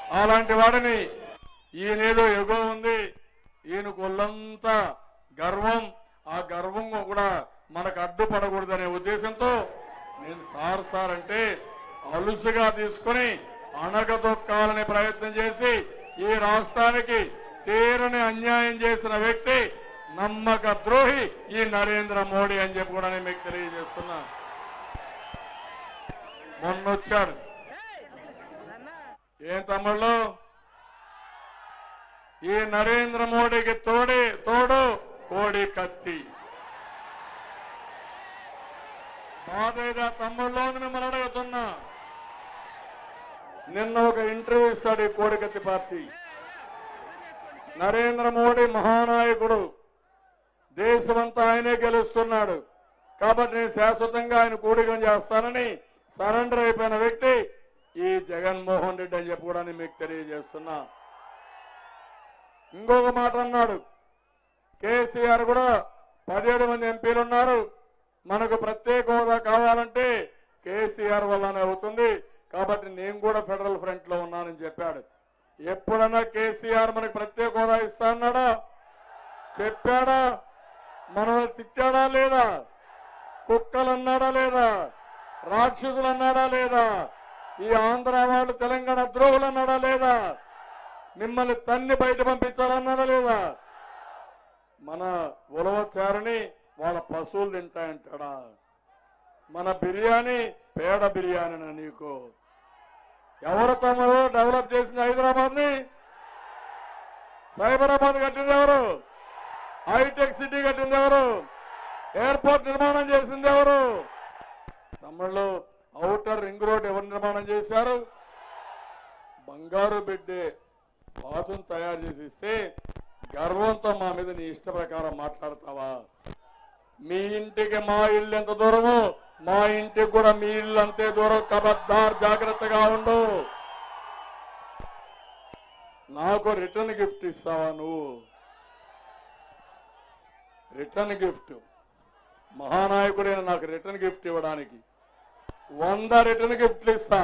అలాంటి వాడిని ఈయనేదో ఎగో ఉంది ఈయన కొల్లంతా గర్వం ఆ గర్వం కూడా మనకు అడ్డుపడకూడదనే ఉద్దేశంతో నేను సార్ సార్ అంటే అలుసుగా తీసుకుని అణగదొక్కాలనే ప్రయత్నం చేసి ఈ రాష్ట్రానికి తీరని అన్యాయం చేసిన వ్యక్తి నమ్మక ద్రోహి ఈ నరేంద్ర మోడీ అని చెప్పి కూడా నేను మీకు తెలియజేస్తున్నా మొన్నొచ్చాడు ఏం తమ్ముళ్ళు ఈ నరేంద్ర మోడీకి తోడే తోడు కోడి కత్తి బాధేదా తమ్ముళ్ళు అని మిమ్మల్ని అడుగుతున్నా నిన్న ఒక ఇంటర్వ్యూ ఇస్తాడు ఈ కోడికత్తి పార్టీ నరేంద్ర మోడీ మహానాయకుడు దేశమంతా ఆయనే గెలుస్తున్నాడు కాబట్టి నేను శాశ్వతంగా ఆయన కూడికం చేస్తానని సరెండర్ అయిపోయిన వ్యక్తి ఈ జగన్మోహన్ రెడ్డి అని చెప్పి కూడా నేను మీకు తెలియజేస్తున్నా ఇంకొక మాట అన్నాడు కేసీఆర్ కూడా పదిహేడు మంది ఎంపీలు ఉన్నారు మనకు ప్రత్యేక హోదా కావాలంటే కేసీఆర్ వల్లనే అవుతుంది కాబట్టి నేను కూడా ఫెడరల్ ఫ్రంట్ లో ఉన్నానని చెప్పాడు ఎప్పుడన్నా కేసీఆర్ మనకు ప్రత్యేక హోదా ఇస్తా అన్నాడా చెప్పాడా మనల్ని తిట్టాడా లేదా కుక్కలు అన్నాడా లేదా రాక్షసులు అన్నాడా లేదా ఈ ఆంధ్ర వాళ్ళు తెలంగాణ ద్రోహులు అన్నాడా లేదా మిమ్మల్ని తన్ని బయట పంపించాలన్నాడా లేదా మన ఉలవచారని వాళ్ళ పశువులు తింటాయంటాడా మన బిర్యానీ పేడ బిర్యానీ నీకు ఎవరు తమరు డెవలప్ చేసింది హైదరాబాద్ ని సైబరాబాద్ కట్టింది ఎవరు హైటెక్ సిటీ కట్టింది ఎవరు ఎయిర్పోర్ట్ నిర్మాణం చేసింది ఎవరు తమిళలో ఔటర్ రింగ్ రోడ్ ఎవరు నిర్మాణం చేశారు బంగారు బిడ్డే బాతును తయారు చేసి ఇస్తే గర్వంతో మా మీద నీ ఇష్ట ప్రకారం మాట్లాడతావా మీ ఇంటికి మా ఇల్లు ఎంత దూరమో మా ఇంటికి కూడా మీ ఇల్లు అంతే దూరం కబద్దార్ జాగ్రత్తగా ఉండు నాకు రిటర్న్ గిఫ్ట్ ఇస్తావా నువ్వు రిటర్న్ గిఫ్ట్ మహానాయకుడైన నాకు రిటర్న్ గిఫ్ట్ ఇవ్వడానికి వంద రిటర్న్ గిఫ్ట్లు ఇస్తా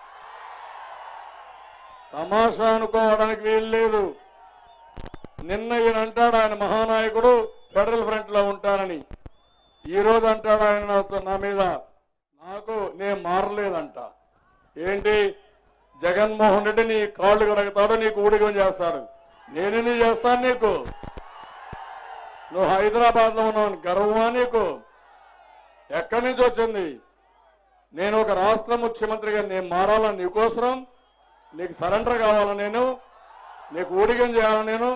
తమాషా అనుకోవడానికి వీలు లేదు నిన్న ఈయన అంటాడు ఆయన మహానాయకుడు ఫెడరల్ ఫ్రంట్ లో ఉంటానని ఈ రోజు అంటాడు ఆయన నాతో- నా మీద నాకు నేను మారలేదంట ఏంటి జగన్మోహన్ రెడ్డి నీ కాళ్ళు కడగతాడు నీకు ఊడిగం చేస్తాడు నేను నీ చేస్తాను నీకు నువ్వు హైదరాబాద్ లో ఉన్నావు గర్వమా నీకు ఎక్కడి నుంచి వచ్చింది నేను ఒక రాష్ట్ర ముఖ్యమంత్రిగా నేను మారాలని నీకోసరం నీకు సరెండర్ కావాలా నేను నీకు ఊడిగం చేయాలా నేను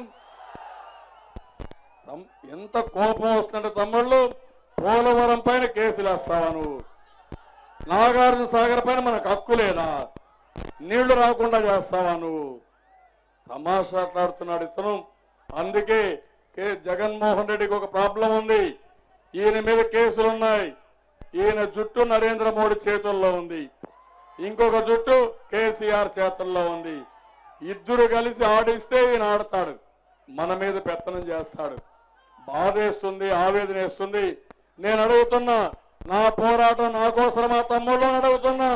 తమ్- ఎంత కోపం వస్తుంటే తమ్ముళ్ళు పోలవరం పైన కేసులు వేస్తావా నువ్వు నాగార్జున సాగర్ పైన మనకు హక్కు లేదా నీళ్లు రాకుండా చేస్తావా నువ్వు తమాషాట్లాడుతున్నాడు ఇతను అందుకే కే జగన్మోహన్ రెడ్డికి ఒక ప్రాబ్లం ఉంది ఈయన మీద కేసులున్నాయి ఈయన జుట్టు నరేంద్ర మోడీ చేతుల్లో ఉంది ఇంకొక జుట్టు కేసీఆర్ చేతుల్లో ఉంది ఇద్దరు కలిసి ఆడిస్తే ఈయన ఆడతాడు మన మీద పెత్తనం చేస్తాడు బాధేస్తుంది ఆవేదన వేస్తుంది నేను అడుగుతున్నా నా పోరాటం నా కోసమా తమ్ముళ్ళు అని అడుగుతున్నా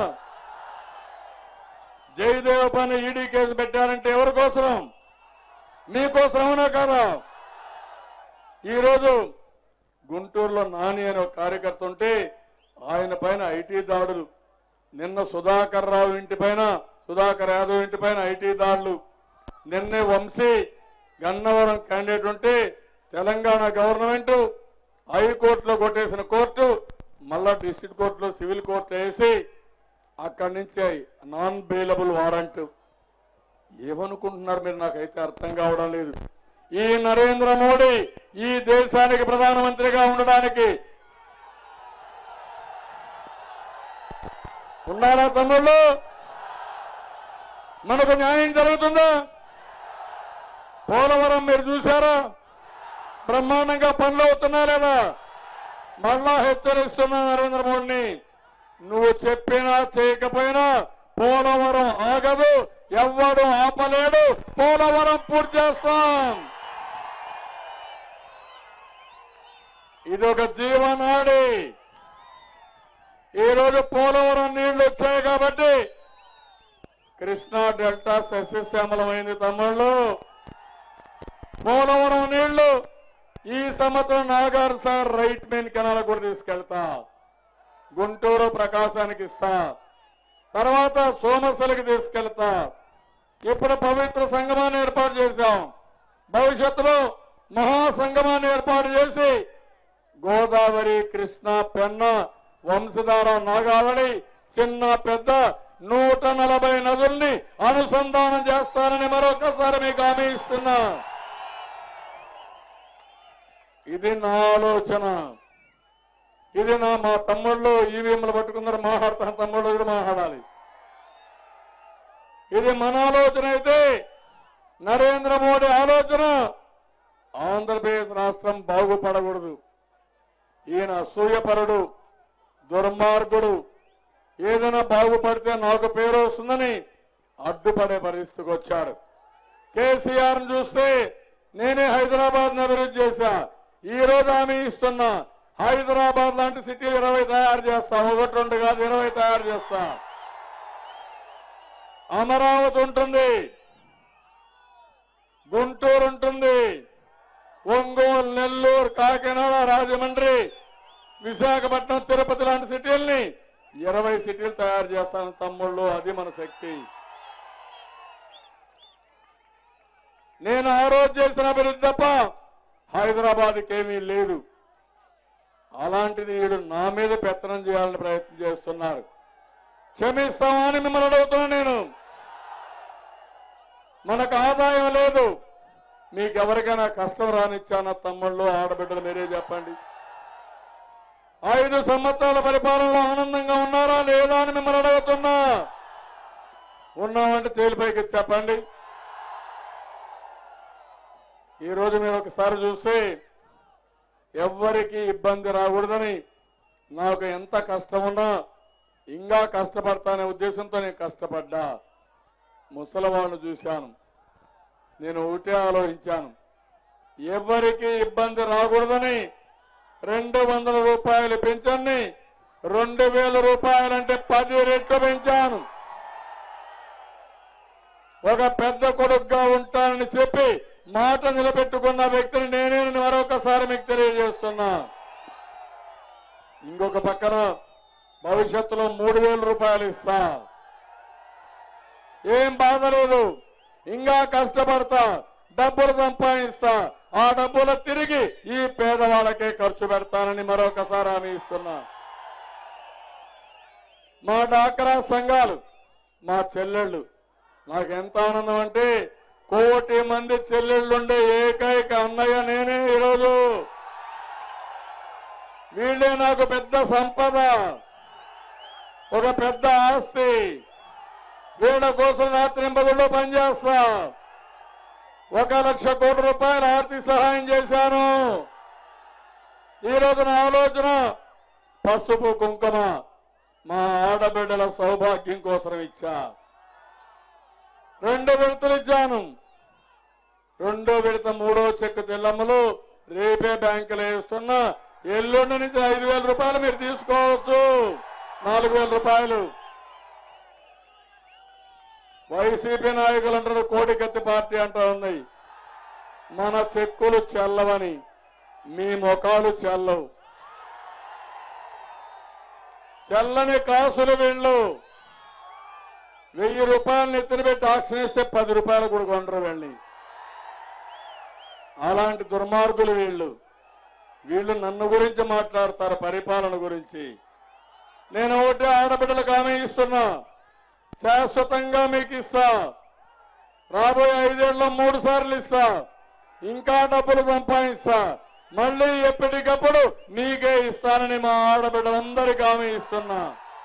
జయదేవ పైన ఈడీ కేసు పెట్టారంటే ఎవరి కోసరం మీకోసం అవునా కాదా ఈరోజు గుంటూరులో నాని అనే ఒక కార్యకర్త ఉంటే ఆయన పైన ఐటీ దాడులు నిన్న సుధాకర్ రావు ఇంటి పైన సుధాకర్ యాదవ్ ఇంటి పైన ఐటీ దాడులు నిన్నే వంశీ గన్నవరం క్యాండిడేట్ ఉంటే తెలంగాణ గవర్నమెంట్ హైకోర్టులో కొట్టేసిన కోర్టు మళ్ళా డిస్ట్రిక్ట్ కోర్టులో సివిల్ కోర్టులో వేసి అక్కడి నుంచి నాన్ బెయిలబుల్ వారంట్ ఏమనుకుంటున్నారు మీరు నాకైతే అర్థం కావడం లేదు ఈ నరేంద్ర మోడీ ఈ దేశానికి ప్రధానమంత్రిగా ఉండడానికి ఉన్నారా తమ్ముళ్ళు మనకు న్యాయం జరుగుతుందా పోలవరం మీరు చూసారా బ్రహ్మాండంగా పనులు అవుతున్నా లేదా మళ్ళా హెచ్చరిస్తున్నా నరేంద్ర మోడీని నువ్వు చెప్పినా చేయకపోయినా పోలవరం ఆగదు ఎవ్వడు ఆపలేడు పోలవరం పూర్తి చేస్తాం ఇది ఒక జీవనాడి ఈ రోజు పోలవరం నీళ్లు వచ్చాయి కాబట్టి కృష్ణా డెల్టా సస్యశ్యామలమైంది తమ్ముళ్ళు పోలవరం నీళ్లు ఈ సంవత్సరం నాగార్ సార్ రైట్ మెయిన్ కెనాల్ కూడా తీసుకెళ్తా గుంటూరు ప్రకాశానికి ఇస్తా తర్వాత సోమశలకి తీసుకెళ్తా ఇప్పుడు పవిత్ర సంగమాన్ని ఏర్పాటు చేశాం భవిష్యత్తులో మహాసంగమాన్ని ఏర్పాటు చేసి గోదావరి కృష్ణ పెన్న వంశధార నాగావళి చిన్న పెద్ద నూట నలభై నదుల్ని అనుసంధానం చేస్తానని మరొకసారి మీకు హామీ ఇస్తున్నా ఇది నా ఆలోచన ఇది నా మా తమ్ముళ్ళు ఈవీఎంలు పట్టుకున్నారు మాట్లాడతాను తమ్ముళ్ళు కూడా మాట్లాడాలి ఇది మన ఆలోచన అయితే నరేంద్ర మోడీ ఆలోచన ఆంధ్రప్రదేశ్ రాష్ట్రం బాగుపడకూడదు ఈయన అసూయపరుడు దుర్మార్గుడు ఏదైనా బాగుపడితే నాకు పేరు వస్తుందని అడ్డుపడే పరిస్థితికి వచ్చాడు కేసీఆర్ చూస్తే నేనే హైదరాబాద్ అభివృద్ధి చేశా ఈ రోజు హామీ ఇస్తున్నా హైదరాబాద్ లాంటి సిటీలు ఇరవై తయారు చేస్తా ఒకటి రెండు కాదు ఇరవై తయారు చేస్తా అమరావతి ఉంటుంది గుంటూరు ఉంటుంది ఒంగోలు నెల్లూరు కాకినాడ రాజమండ్రి విశాఖపట్నం తిరుపతి లాంటి సిటీల్ని ఇరవై సిటీలు తయారు చేస్తాను తమ్ముళ్ళు అది మన శక్తి నేను ఆ రోజు చేసిన అభివృద్ధి తప్ప హైదరాబాద్కి ఏమీ లేదు అలాంటిది వీడు నా మీద పెత్తనం చేయాలని ప్రయత్నం చేస్తున్నారు క్షమిస్తామని మిమ్మల్ని అడుగుతున్నా నేను మనకు ఆదాయం లేదు మీకు ఎవరికైనా కష్టం రానిచ్చానా తమ్ముళ్ళు ఆడబిడ్డలు మీరే చెప్పండి ఐదు సంవత్సరాల పరిపాలనలో ఆనందంగా ఉన్నారా లేదా అని మిమ్మల్ని అడుగుతున్నా ఉన్నామంటే తేలిపైకి చెప్పండి ఈ రోజు మీరు ఒకసారి చూస్తే ఎవ్వరికి ఇబ్బంది రాకూడదని నాకు ఎంత కష్టం ఉన్నా ఇంకా కష్టపడతానే ఉద్దేశంతో నేను కష్టపడ్డా ముసలివాళ్ళను చూశాను నేను ఒకటే ఆలోచించాను ఎవరికి ఇబ్బంది రాకూడదని రెండు వందల రూపాయలు పెంచాన్ని రెండు వేల రూపాయలంటే పది రెట్లు పెంచాను ఒక పెద్ద కొడుకుగా ఉంటానని చెప్పి మాట నిలబెట్టుకున్న వ్యక్తిని నేనే మరొకసారి మీకు తెలియజేస్తున్నా ఇంకొక పక్కన భవిష్యత్తులో మూడు వేల రూపాయలు ఇస్తా ఏం బాధ లేదు ఇంకా కష్టపడతా డబ్బులు సంపాదిస్తా ఆ డబ్బులు తిరిగి ఈ పేదవాళ్ళకే ఖర్చు పెడతానని మరొకసారి హామీ ఇస్తున్నా మా డాక్రా సంఘాలు మా చెల్లెళ్ళు నాకు ఎంత ఆనందం అంటే కోటి మంది చెల్లెళ్ళుండే ఏకైక అన్నయ్య నేనే ఈరోజు వీళ్ళే నాకు పెద్ద సంపద ఒక పెద్ద ఆస్తి వీళ్ళ కోసం రాత్రింబగుళ్ళు పనిచేస్తా ఒక లక్ష కోట్ల రూపాయల ఆర్థిక సహాయం చేశాను ఈ రోజు నా ఆలోచన పసుపు కుంకుమ మా ఆడబిడ్డల సౌభాగ్యం కోసం ఇచ్చా రెండు విడతలు ఇచ్చాను రెండో విడత మూడో చెక్ చెల్లమ్మలు రేపే బ్యాంకులో వేస్తున్నా ఎల్లుండి నుంచి ఐదు వేల రూపాయలు మీరు తీసుకోవచ్చు నాలుగు వేల రూపాయలు వైసీపీ నాయకులు అంటారు కోటికత్తి పార్టీ అంటా ఉన్నాయి మన చెక్కులు చెల్లవని మీ ముఖాలు చెల్లవు చెల్లని కాసులు వీళ్ళు వెయ్యి రూపాయలు ఎత్తున పెట్టి ఆక్షన్ వేస్తే పది రూపాయలు కూడా కొనరు వెళ్ళి అలాంటి దుర్మార్గులు వీళ్ళు వీళ్ళు నన్ను గురించి మాట్లాడతారు పరిపాలన గురించి నేను ఒకటే ఆడబిడ్డలకు హామీ ఇస్తున్నా శాశ్వతంగా మీకు ఇస్తా రాబోయే ఐదేళ్లలో మూడు సార్లు ఇస్తా ఇంకా డబ్బులు సంపాదిస్తా మళ్ళీ ఎప్పటికప్పుడు మీకే ఇస్తానని మా ఆడబిడ్డలందరికీ హామీ ఇస్తున్నా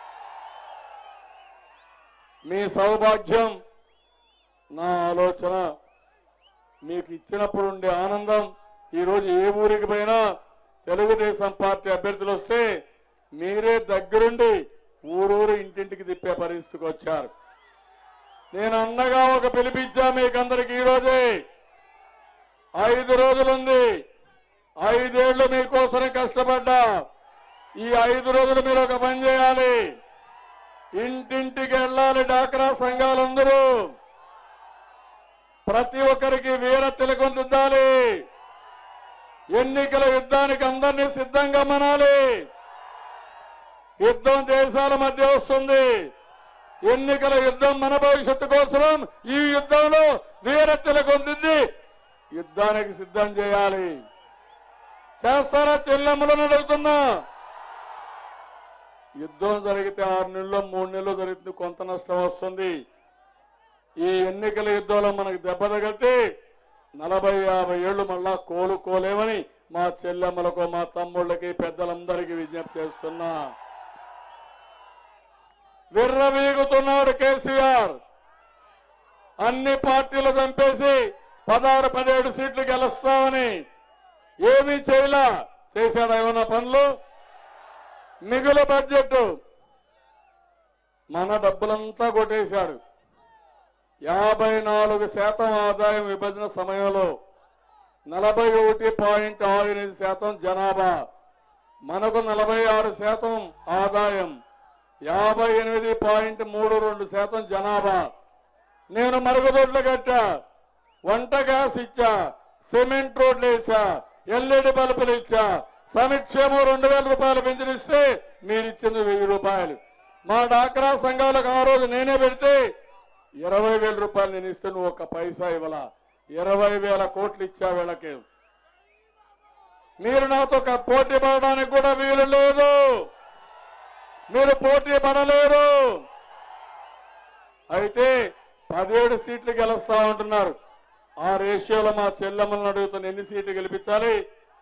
మీ సౌభాగ్యం నా ఆలోచన మీకు ఇచ్చినప్పుడు ఉండే ఆనందం ఈరోజు ఏ ఊరికి పోయినా తెలుగుదేశం పార్టీ అభ్యర్థులు వస్తే మీరే దగ్గరుండి ఊరూరు ఇంటింటికి తిప్పే పరిస్థితికి వచ్చారు నేను అన్నగా ఒక పిలిపించా మీకందరికి ఈ రోజే ఐదు రోజులుంది ఐదేళ్లు మీకోసం కష్టపడ్డా ఈ ఐదు రోజులు మీరు ఒక పని చేయాలి ఇంటింటికి వెళ్ళాలి డాక్రా సంఘాలందరూ ప్రతి ఒక్కరికి వీర తిలకం దిద్దాలి ఎన్నికల యుద్ధానికి అందరినీ సిద్ధంగా మనాలి యుద్ధం దేశాల మధ్య వస్తుంది ఎన్నికల యుద్ధం మన భవిష్యత్తు కోసం ఈ యుద్ధంలో వీర తిలకం దిద్ది యుద్ధానికి సిద్ధం చేయాలి చేస్తారా చెల్లెమ్మలను అడుగుతున్నా యుద్ధం జరిగితే ఆరు నెలలు మూడు నెలలు జరుగుతుంది కొంత నష్టం వస్తుంది ఈ ఎన్నికల యుద్ధంలో మనకు దెబ్బ తగిలితే నలభై యాభై ఏళ్లు మళ్ళా కోలుకోలేమని మా చెల్లెమ్మలకు మా తమ్ముళ్ళకి పెద్దలందరికీ విజ్ఞప్తి చేస్తున్నా విర్రవీగుతున్నాడు కేసీఆర్ అన్ని పార్టీలు చంపేసి పదహారు పదిహేడు సీట్లు గెలుస్తామని ఏమీ చేయలా చేశాడు ఏమన్నా పనులు మిగులు బడ్జెట్ మన డబ్బులంతా కొట్టేశాడు యాభై నాలుగు శాతం ఆదాయం విభజన సమయంలో నలభై ఒకటి పాయింట్ ఆరు ఎనిమిది శాతం జనాభా మనకు నలభై ఆరు శాతం ఆదాయం యాభై ఎనిమిది పాయింట్ మూడు రెండు శాతం జనాభా నేను మరుగుదొడ్లు కట్టా వంట గ్యాస్ ఇచ్చా సిమెంట్ రోడ్లు వేసా ఎల్ఈడి బల్బులు ఇచ్చా సమిక్షేమం రెండు వేల రూపాయలు పెంచినిస్తే మీరిచ్చింది వెయ్యి రూపాయలు మా డాక్రా సంఘాలకు ఆ రోజు నేనే పెడితే ఇరవై వేల రూపాయలు నేను ఇస్తే నువ్వు ఒక పైసా ఇవ్వలా ఇరవై వేల కోట్లు ఇచ్చా వీళ్ళకి మీరు నాతో ఒక పోటీ పడడానికి కూడా వీలు లేదు మీరు పోటీ పడలేరు అయితే పదిహేడు సీట్లు గెలుస్తా ఉంటున్నారు ఆ రేషియోలో మా చెల్లెమ్మలను అడుగుతున్న ఎన్ని సీట్లు గెలిపించాలి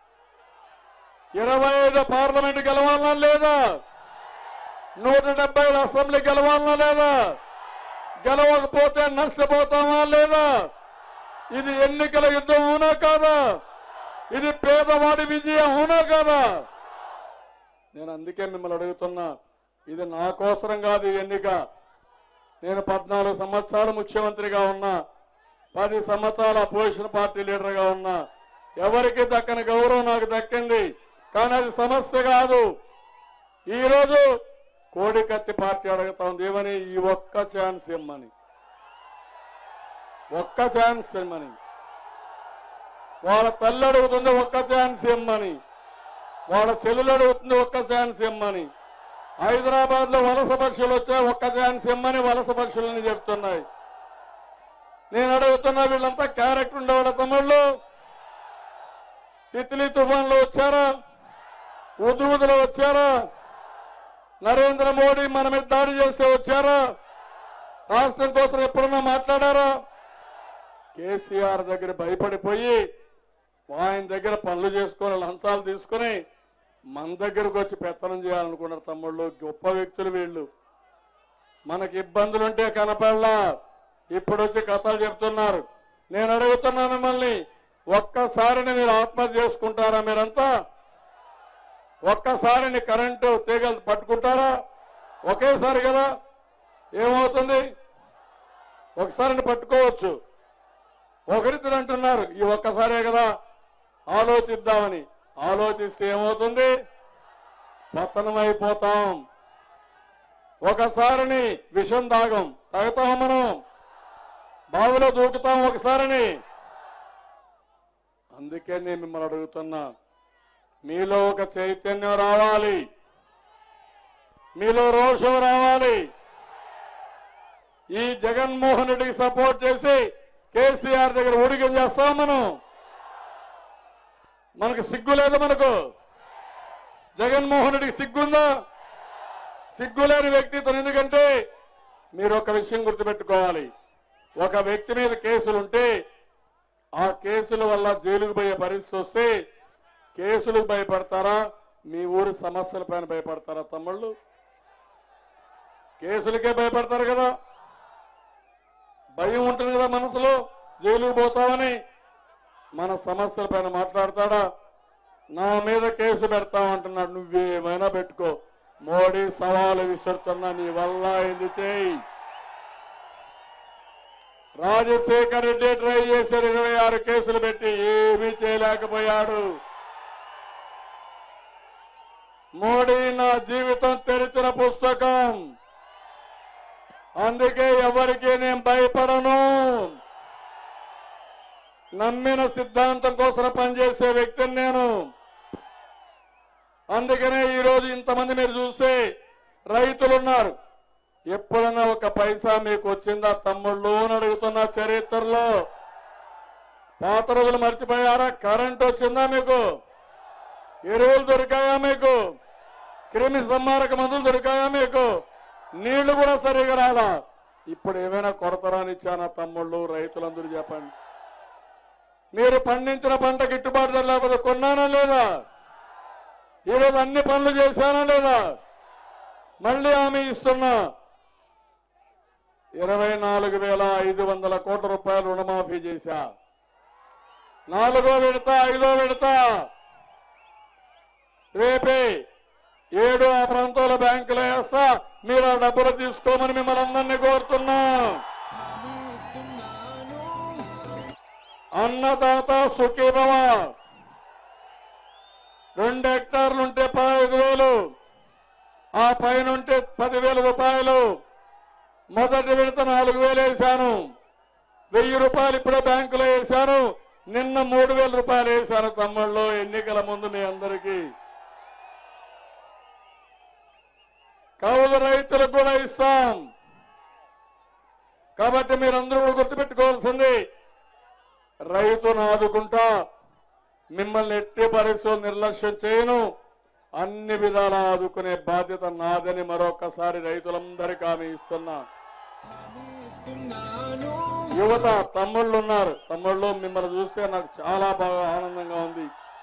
ఇరవై ఐదు పార్లమెంట్ గెలవాలనా లేదా నూట డెబ్బై ఐదు అసెంబ్లీ గెలవాలనా లేదా గెలవకపోతే నష్టపోతామా లేదా ఇది ఎన్నికల యుద్ధం అవునా కాదా ఇది పేదవాడి విజయం అవునా కాదా నేను అందుకే మిమ్మల్ని అడుగుతున్నా ఇది నా కోసరం కాదు ఈ ఎన్నిక నేను పద్నాలుగు సంవత్సరాలు ముఖ్యమంత్రిగా ఉన్నా పది సంవత్సరాల అపోజిషన్ పార్టీ లీడర్గా ఉన్నా ఎవరికి దక్కని గౌరవం నాకు దక్కింది కానీ అది సమస్య కాదు ఈ రోజు కోడికత్తి పార్టీ అడుగుతా ఉంది ఏమని ఈ ఒక్క ఛాన్స్ ఇమ్మని ఒక్క ఛాన్స్ ఇమ్మని వాళ్ళ తల్లి అడుగుతుంది ఒక్క ఛాన్స్ ఇమ్మని వాళ్ళ చెల్లెలు అడుగుతుంది ఒక్క ఛాన్స్ ఇమ్మని హైదరాబాద్ లో వలస పక్షులు వచ్చాయి ఒక్క ఛాన్స్ ఇమ్మని వలస పక్షులని చెప్తున్నాయి నేను అడుగుతున్నా వీళ్ళంతా క్యారెక్టర్ ఉండేవాళ్ళ తమ్ముళ్ళు తిత్లీ తుఫాన్లో వచ్చారా ఉదువుదులో వచ్చారా నరేంద్ర మోడీ మన మీద దాడి చేస్తే వచ్చారా రాష్ట్రం కోసం ఎప్పుడన్నా మాట్లాడారా కేసీఆర్ దగ్గర భయపడిపోయి ఆయన దగ్గర పనులు చేసుకొని లంచాలు తీసుకొని మన దగ్గరకు వచ్చి పెత్తనం చేయాలనుకున్నారు తమ్ముళ్ళు గొప్ప వ్యక్తులు వీళ్ళు మనకి ఇబ్బందులుంటే కనపడలా ఇప్పుడు వచ్చి కథలు చెప్తున్నారు నేను అడుగుతున్నా మిమ్మల్ని ఒక్కసారిని మీరు ఆత్మహత్య చేసుకుంటారా మీరంతా ఒక్కసారిని కరెంటు తీగలు పట్టుకుంటారా ఒకేసారి కదా ఏమవుతుంది ఒకసారిని పట్టుకోవచ్చు ఒకరిద్దరు అంటున్నారు ఈ ఒక్కసారే కదా ఆలోచిద్దామని ఆలోచిస్తే ఏమవుతుంది పతనమైపోతాం ఒకసారిని విషం దాగం తాగుతాం మనం బావిలో దూకుతాం ఒకసారిని అందుకే నేను మిమ్మల్ని అడుగుతున్నా మీలో ఒక చైతన్యం రావాలి మీలో రోషం రావాలి ఈ జగన్మోహన్ రెడ్డికి సపోర్ట్ చేసి కేసీఆర్ దగ్గర ఊడిగం చేస్తాం మనం మనకు సిగ్గు లేదు మనకు జగన్మోహన్ రెడ్డికి సిగ్గుందా సిగ్గులేని వ్యక్తితో ఎందుకంటే మీరు ఒక విషయం గుర్తుపెట్టుకోవాలి ఒక వ్యక్తి మీద కేసులుంటే ఆ కేసుల వల్ల జైలుకు పోయే పరిస్థితి వస్తే కేసులకు భయపడతారా మీ ఊరి సమస్యల పైన భయపడతారా తమ్ముళ్ళు కేసులకే భయపడతారు కదా భయం ఉంటుంది కదా మనసులో జైలుకు పోతామని మన సమస్యల పైన మాట్లాడతాడా నా మీద కేసు పెడతామంటున్నాడు నువ్వేమైనా పెట్టుకో మోడీ సవాలు విసురుతున్నా నీ వల్ల ఇది చేయి రాజశేఖర్ రెడ్డి ట్రై చేశారు ఇరవై ఆరు కేసులు పెట్టి ఏమీ చేయలేకపోయాడు మోడీ నా జీవితం తెరిచిన పుస్తకం అందుకే ఎవరికి నేను భయపడను నమ్మిన సిద్ధాంతం కోసం పనిచేసే వ్యక్తిని నేను అందుకనే ఈరోజు ఇంతమంది మీరు చూస్తే రైతులు ఉన్నారు ఎప్పుడన్నా ఒక పైసా మీకు వచ్చిందా తమ్ముళ్ళు అని అడుగుతున్న చరిత్రలో పాత రోజులు మర్చిపోయారా కరెంట్ వచ్చిందా మీకు ఎరువులు దొరికాయా మీకు క్రిమి సంహారక మందులు దొరికాయా మీకు నీళ్లు కూడా సరిగా రాలా ఇప్పుడు ఏమైనా కొరత రానిచ్చానా తమ్ముళ్ళు రైతులందరూ చెప్పండి మీరు పండించిన పంట గిట్టుబాటు ధర లేకపోతే కొన్నానా లేదా ఈరోజు అన్ని పనులు చేశానా లేదా మళ్ళీ హామీ ఇస్తున్నా ఇరవై నాలుగు వేల ఐదు వందల కోట్ల రూపాయలు రుణమాఫీ చేశా నాలుగో విడత ఐదో విడత రేపే ఏడు ఆ ప్రాంతాల బ్యాంకులో వేస్తా మీరు ఆ డబ్బులు తీసుకోమని మిమ్మల్ని అందరినీ కోరుతున్నా అన్నదాత సుఖీభవ రెండు హెక్టార్లు ఉంటే పదహైదు వేలు ఆ పైన ఉంటే పదివేల రూపాయలు మొదటి విడత నాలుగు వేలు వేశాను వెయ్యి రూపాయలు ఇప్పుడే బ్యాంకులో వేశాను నిన్న మూడు వేల రూపాయలు వేశాను తమ్ముళ్ళు ఎన్నికల ముందు మీ అందరికీ కౌలు రైతులకు కూడా ఇస్తాం కాబట్టి మీరందరూ కూడా గుర్తుపెట్టుకోవాల్సింది రైతును ఆదుకుంటా మిమ్మల్ని ఎట్టి పరిస్థితులు నిర్లక్ష్యం చేయను అన్ని విధాల ఆదుకునే బాధ్యత నాదని మరొకసారి రైతులందరికీ హామీ ఇస్తున్నా యువత తమ్ముళ్ళు ఉన్నారు తమ్ముళ్ళు మిమ్మల్ని చూస్తే నాకు చాలా బాగా ఆనందంగా ఉంది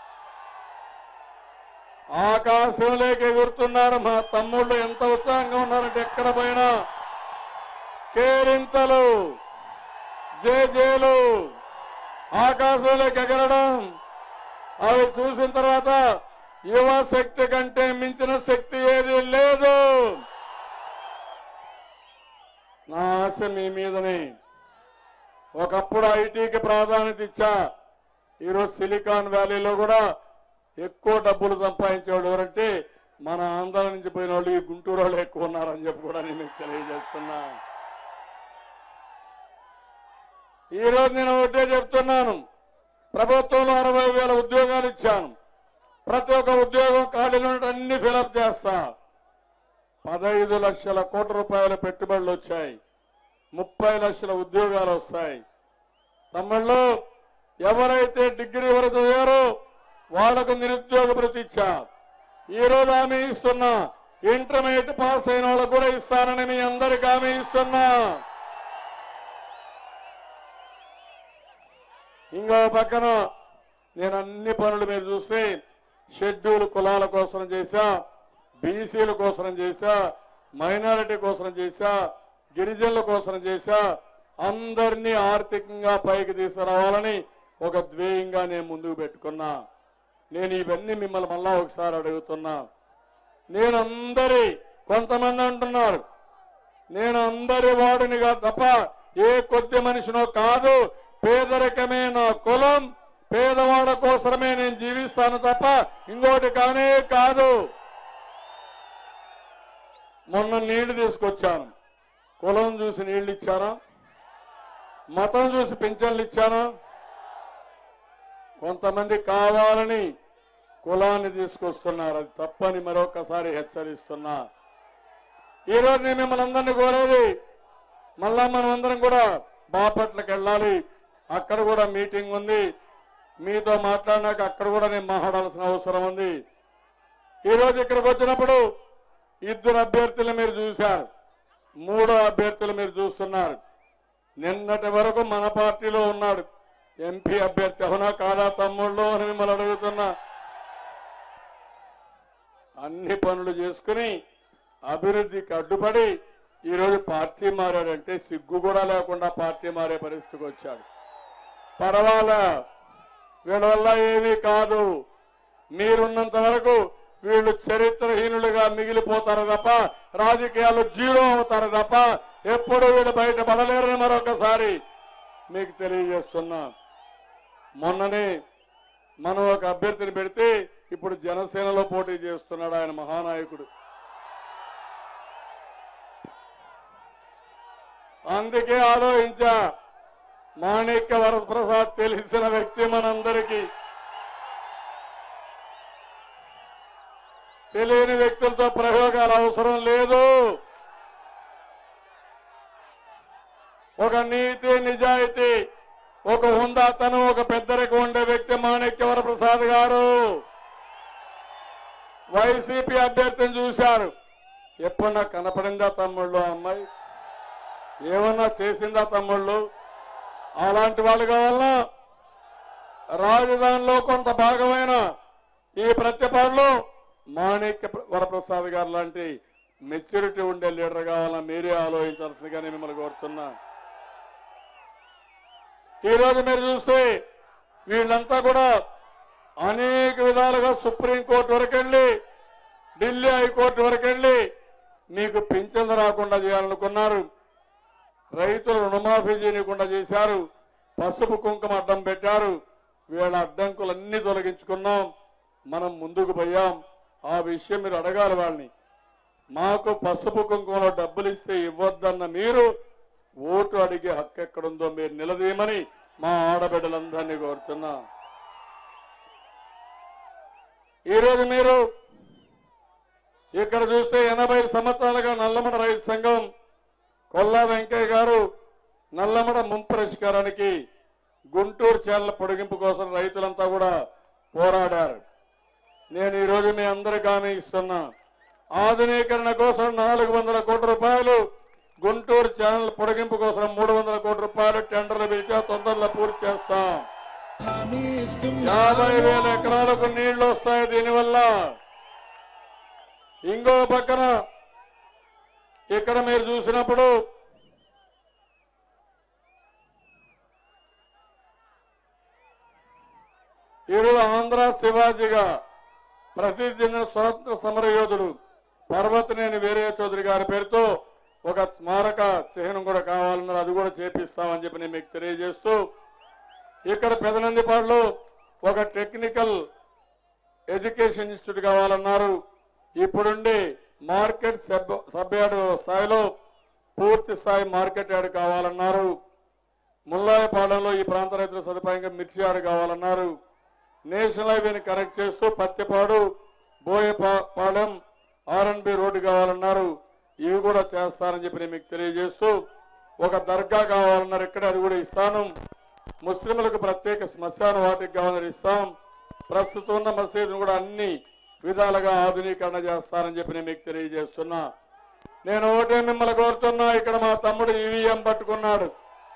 ఆకాశంలోకి ఎగురుతున్నారు మా తమ్ముళ్ళు ఎంత ఉత్సాహంగా ఉన్నారంటే ఎక్కడ పోయినా కేరింతలు జేజేలు ఆకాశంలోకి ఎగరడం అవి చూసిన తర్వాత యువ శక్తి కంటే మించిన శక్తి ఏది లేదు నా ఆశ మీ మీదనే ఒకప్పుడు ఐటీకి ప్రాధాన్యత ఇచ్చా ఈరోజు సిలికాన్ వ్యాలీలో కూడా ఎక్కువ డబ్బులు సంపాదించేవాళ్ళు ఎవరంటే మన ఆంధ్ర నుంచి పోయిన వాళ్ళు ఈ గుంటూరు వాళ్ళు ఎక్కువ ఉన్నారని చెప్పి కూడా నేను మీకు తెలియజేస్తున్నా ఈ రోజు నేను ఒకటే చెప్తున్నాను ప్రభుత్వంలో అరవై వేల ఉద్యోగాలు ఇచ్చాను ప్రతి ఒక్క ఉద్యోగం ఖాళీలు ఉన్నట్టు అన్ని ఫిలప్ చేస్తా పదహైదు లక్షల కోట్ల రూపాయల పెట్టుబడులు వచ్చాయి ముప్పై లక్షల ఉద్యోగాలు వస్తాయి తమిళ్లో ఎవరైతే డిగ్రీ వరకు చదివారో వాళ్లకు నిరుద్యోగ భృతి ఇచ్చా ఈ రోజు హామీ ఇస్తున్నా ఇంటర్మీడియట్ పాస్ అయిన వాళ్ళకు కూడా ఇస్తానని మీ అందరికి హామీ ఇస్తున్నా ఇంకో పక్కన నేను అన్ని పనులు మీరు చూస్తే షెడ్యూల్ కులాల కోసం చేశా బీసీల కోసం చేశా మైనారిటీ కోసం చేశా గిరిజనుల కోసం చేశా అందరినీ ఆర్థికంగా పైకి తీసుకురావాలని ఒక ధ్యేయంగా నేను ముందుకు పెట్టుకున్నా నేను ఇవన్నీ మిమ్మల్ని మళ్ళా ఒకసారి అడుగుతున్నా నేను అందరి కొంతమంది అంటున్నారు నేను అందరి వాడినిగా తప్ప ఏ కొద్ది మనిషినో కాదు పేదరికమే నా కులం పేదవాడ కోసమే నేను జీవిస్తాను తప్ప ఇంకోటి కానే కాదు మొన్న నీళ్లు తీసుకొచ్చాను కులం చూసి నీళ్లు ఇచ్చాను మతం చూసి పింఛన్లు ఇచ్చాను కొంతమంది కావాలని కులాన్ని తీసుకొస్తున్నారు అది తప్పని మరొకసారి హెచ్చరిస్తున్నా ఈరోజు నేను మిమ్మల్ని అందరినీ కోరేది మళ్ళా మనం అందరం కూడా బాపట్లకు వెళ్ళాలి అక్కడ కూడా మీటింగ్ ఉంది మీతో మాట్లాడినాక అక్కడ కూడా నేను మాట్లాడాల్సిన అవసరం ఉంది ఈరోజు ఇక్కడికి వచ్చినప్పుడు ఇద్దరు అభ్యర్థులు మీరు చూశారు మూడో అభ్యర్థులు మీరు చూస్తున్నారు నిన్నటి వరకు మన పార్టీలో ఉన్నాడు ఎంపీ అభ్యర్థి అవునా కాదా తమ్ముళ్ళు అని మిమ్మల్ని అడుగుతున్నా అన్ని పనులు చేసుకుని అభివృద్ధికి అడ్డుపడి ఈరోజు పార్టీ మారాడంటే సిగ్గు కూడా లేకుండా పార్టీ మారే పరిస్థితికి వచ్చాడు పర్వాలా వీళ్ళ వల్ల ఏమీ కాదు మీరున్నంత వరకు వీళ్ళు చరిత్రహీనులుగా మిగిలిపోతారు తప్ప రాజకీయాలు జీరో అవుతారు తప్ప ఎప్పుడు వీళ్ళు బయటపడలేరని మరొకసారి మీకు తెలియజేస్తున్నా మొన్ననే మనం ఒక అభ్యర్థిని పెడితే ఇప్పుడు జనసేనలో పోటీ చేస్తున్నాడు ఆయన మహానాయకుడు అందుకే ఆలోచించా మాణిక్య వరప్రసాద్ తెలిసిన వ్యక్తి మనందరికీ తెలియని వ్యక్తులతో ప్రయోగాలు అవసరం లేదు ఒక నీతి నిజాయితీ ఒక హుందాతనం ఒక పెద్దరికి ఉండే వ్యక్తి మాణిక్య వరప్రసాద్ గారు వైసీపీ అభ్యర్థిని చూశారు ఎప్పుడన్నా కనపడిందా తమ్ముళ్ళు ఆ అమ్మాయి ఏమన్నా చేసిందా తమ్ముళ్ళు అలాంటి వాళ్ళు కావాలన్నా రాజధానిలో కొంత భాగమైన ఈ ప్రత్యపాడులో మాణిక్య వరప్రసాద్ గారు లాంటి మెచ్యూరిటీ ఉండే లీడర్ కావాలని మీరే ఆలోచించాల్సిందిగా నేను మిమ్మల్ని కోరుతున్నా ఈ రోజు మీరు చూస్తే వీళ్ళంతా కూడా అనేక విధాలుగా సుప్రీంకోర్టు వరకు వెళ్ళి ఢిల్లీ హైకోర్టు వరకు వెళ్ళి మీకు పింఛన్లు రాకుండా చేయాలనుకున్నారు రైతులు రుణమాఫీ చేయకుండా చేశారు పసుపు కుంకుమ అడ్డం పెట్టారు వీళ్ళ అడ్డంకులన్నీ తొలగించుకున్నాం మనం ముందుకు పోయాం ఆ విషయం మీరు అడగాలి వాళ్ళని మాకు పసుపు కుంకుమలో డబ్బులు ఇస్తే ఇవ్వద్దన్న మీరు ఓటు అడిగే హక్కు ఎక్కడుందో మీరు నిలదీయమని మా ఆడబిడ్డలందరినీ కోరుతున్నా ఈరోజు మీరు ఇక్కడ చూస్తే ఎనభై సంవత్సరాలుగా నల్లమడ రైతు సంఘం కొల్లా వెంకయ్య గారు నల్లమడ ముంపు పరిష్కారానికి గుంటూరు చేళ్ల పొడిగింపు కోసం రైతులంతా కూడా పోరాడారు నేను ఈరోజు మీ అందరికీ హామీ ఇస్తున్నా ఆధునీకరణ కోసం నాలుగు వందల కోట్ల రూపాయలు గుంటూరు ఛానల్ పొడిగింపు కోసం మూడు వందల కోట్ల రూపాయలు టెండర్లు పిలిచా తొందరలో పూర్తి చేస్తాం యాభై వేల ఎకరాలకు నీళ్లు వస్తాయి దీనివల్ల ఇంకో పక్కన ఇక్కడ మీరు చూసినప్పుడు ఈరోజు ఆంధ్ర శివాజీగా ప్రసిద్ధి చెందిన స్వాతంత్ర సమరయోధుడు పర్వతనేని వీరయ్య చౌదరి గారి పేరుతో ఒక స్మారక చిహ్నం కూడా కావాలన్నారు అది కూడా చేపిస్తామని చెప్పి నేను మీకు తెలియజేస్తూ ఇక్కడ పెదనందిపాడులో ఒక టెక్నికల్ ఎడ్యుకేషన్ ఇన్స్టిట్యూట్ కావాలన్నారు ఇప్పుడుండి మార్కెట్ సబ్ సబ్ యార్డ్ స్థాయిలో పూర్తి స్థాయి మార్కెట్ యార్డ్ కావాలన్నారు ముల్లాయపాలెంలో ఈ ప్రాంత రైతుల సదుపాయంగా మిర్చి యార్డ్ కావాలన్నారు నేషనల్ హైవేని కనెక్ట్ చేస్తూ పత్తిపాడు బోయపాలెం ఆర్ఎన్బి రోడ్డు కావాలన్నారు ఇవి కూడా చేస్తారని చెప్పి నేను మీకు తెలియజేస్తూ ఒక దర్గా కావాలన్నారు ఇక్కడ అది కూడా ఇస్తాను ముస్లింలకు ప్రత్యేక శ్మశాన వాటికి కావాలని ఇస్తాం ప్రస్తుతం ఉన్న మసీదును కూడా అన్ని విధాలుగా ఆధునీకరణ చేస్తారని చెప్పి నేను మీకు తెలియజేస్తున్నా నేను ఒకటే మిమ్మల్ని కోరుతున్నా ఇక్కడ మా తమ్ముడు ఈవీఎం పట్టుకున్నాడు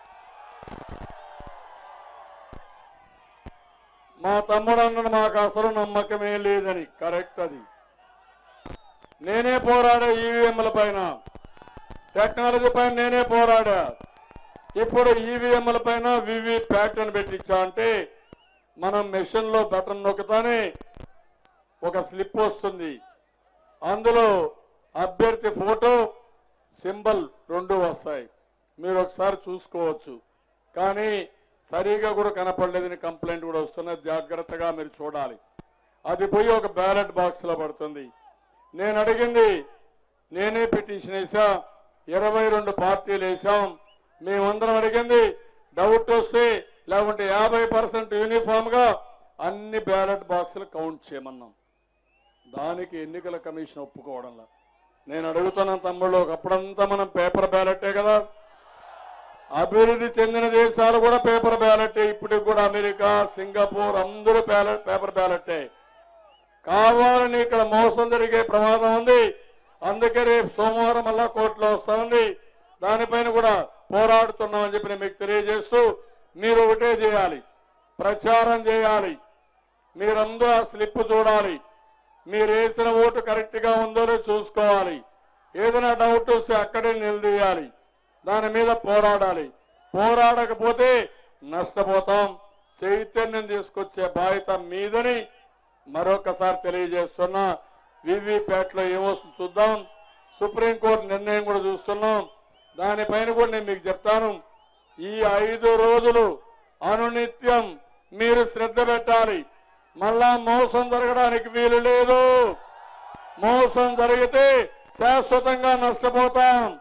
మా తమ్ముడు అన్నాడు మాకు అసలు నమ్మకమే లేదని కరెక్ట్ అది నేనే పోరాడా ఈవీఎంల పైన టెక్నాలజీ పైన నేనే పోరాడా ఇప్పుడు ఈవీఎంల పైన వివి ప్యాటర్న్ పెట్టించా అంటే మనం మెషిన్ లో బటన్ నొక్కుతానే ఒక స్లిప్ వస్తుంది అందులో అభ్యర్థి ఫోటో సింబల్ రెండు వస్తాయి మీరు ఒకసారి చూసుకోవచ్చు కానీ సరిగా కూడా కనపడలేదని కంప్లైంట్ కూడా వస్తున్నది జాగ్రత్తగా మీరు చూడాలి అది పోయి ఒక బ్యాలెట్ బాక్స్ లో పడుతుంది నేను అడిగింది నేనే పిటిషన్ వేసా ఇరవై రెండు పార్టీలు వేసాం మేమందరం అడిగింది డౌట్ వస్తే లేకుంటే యాభై పర్సెంట్ యూనిఫామ్ గా అన్ని బ్యాలెట్ బాక్సులు కౌంట్ చేయమన్నాం దానికి ఎన్నికల కమిషన్ ఒప్పుకోవడంలా నేను అడుగుతున్నాను తమ్ముళ్ళు ఒకప్పుడంతా మనం పేపర్ బ్యాలెటే కదా అభివృద్ధి చెందిన దేశాలు కూడా పేపర్ బ్యాలెటే ఇప్పటికి కూడా అమెరికా సింగపూర్ అందరూ బ్యాలెట్ పేపర్ బ్యాలెటే కావాలని ఇక్కడ మోసం జరిగే ప్రమాదం ఉంది అందుకే రేపు సోమవారం మళ్ళా కోర్టులో వస్తా ఉంది దానిపైన కూడా పోరాడుతున్నామని చెప్పి నేను మీకు తెలియజేస్తూ మీరు ఒకటే చేయాలి ప్రచారం చేయాలి మీరందరూ ఆ స్లిప్ చూడాలి మీరు వేసిన ఓటు కరెక్ట్ గా ఉందో లేదో చూసుకోవాలి ఏదైనా డౌట్ వస్తే అక్కడే నిలదీయాలి దాని మీద పోరాడాలి పోరాడకపోతే నష్టపోతాం చైతన్యం తీసుకొచ్చే బాధ్యత మీదని మరొకసారి తెలియజేస్తున్నా వివిప్యాట్లో ఏమొస్తుంది చూద్దాం సుప్రీంకోర్టు నిర్ణయం కూడా చూస్తున్నాం దానిపైన కూడా నేను మీకు చెప్తాను ఈ ఐదు రోజులు అనునిత్యం మీరు శ్రద్ధ పెట్టాలి మళ్ళా మోసం జరగడానికి వీలు లేదు మోసం జరిగితే శాశ్వతంగా నష్టపోతాం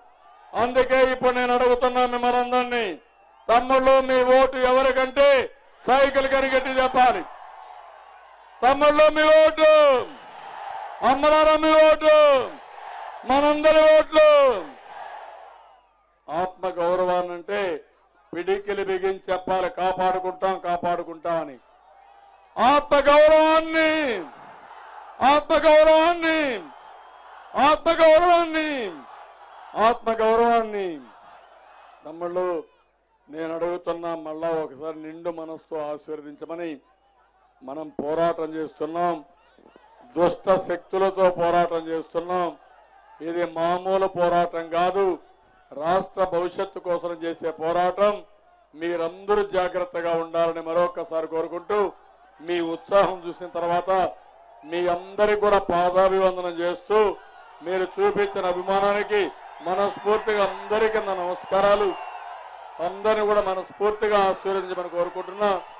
అందుకే ఇప్పుడు నేను అడుగుతున్నా మిమ్మల్ని అందరినీ తమ్ముళ్ళు మీ ఓటు ఎవరికంటే సైకిల్ కనిగట్టి చెప్పాలి తమ్ముళ్ళు మీ ఓటు అమ్మలారా మీ ఓటు మనందరి ఓట్లు ఆత్మ గౌరవాన్ని అంటే పిడికిలి బిగించి చెప్పాలి కాపాడుకుంటాం కాపాడుకుంటాం అని ఆత్మ గౌరవాన్ని ఆత్మ గౌరవాన్ని ఆత్మ గౌరవాన్ని ఆత్మ గౌరవాన్ని తమ్ముళ్ళు నేను అడుగుతున్నా మళ్ళా ఒకసారి నిండు మనస్తో ఆశీర్వదించమని మనం పోరాటం చేస్తున్నాం దుష్ట శక్తులతో పోరాటం చేస్తున్నాం ఇది మామూలు పోరాటం కాదు రాష్ట్ర భవిష్యత్తు కోసం చేసే పోరాటం మీరందరూ జాగ్రత్తగా ఉండాలని మరొకసారి కోరుకుంటూ మీ ఉత్సాహం చూసిన తర్వాత మీ అందరికి కూడా పాదాభివందనం చేస్తూ మీరు చూపించిన అభిమానానికి మనస్ఫూర్తిగా అందరికీ నా నమస్కారాలు అందరిని కూడా మనస్ఫూర్తిగా ఆశీర్వదించమని కోరుకుంటున్నా